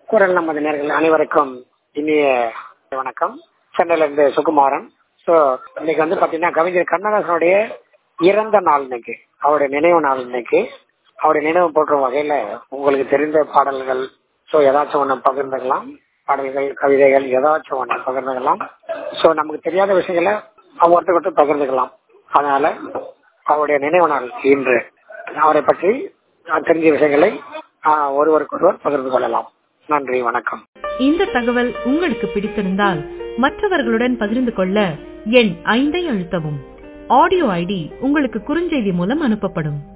குரல் நமது நேர்கள் அனைவருக்கும் இனிய வணக்கம் சென்னையில இருந்து சுகுமாரன் சோ இன்னைக்கு வந்து பாத்தீங்கன்னா கவிஞர் கண்ணதாசனுடைய இறந்த நாள் இன்னைக்கு அவருடைய நினைவு நாள் இன்னைக்கு அவருடைய நினைவு போற்றும் வகையில உங்களுக்கு தெரிந்த பாடல்கள் சோ ஏதாச்சும் ஒண்ணு பகிர்ந்துக்கலாம் பாடல்கள் கவிதைகள் ஏதாச்சும் ஒண்ணு பகிர்ந்துக்கலாம் சோ நமக்கு தெரியாத விஷயங்களை ஒருத்தர் பகிர்ந்துக்கலாம் அதனால அவருடைய நினைவு நாள் இன்று அவரை பற்றி தெரிஞ்ச விஷயங்களை ஒருவருக்கொருவர் பகிர்ந்து கொள்ளலாம் நன்றி வணக்கம் இந்த தகவல் உங்களுக்கு பிடித்திருந்தால் மற்றவர்களுடன் பகிர்ந்து கொள்ள எண் ஐந்தை அழுத்தவும் ஆடியோ ஐடி உங்களுக்கு குறுஞ்செய்தி மூலம் அனுப்பப்படும்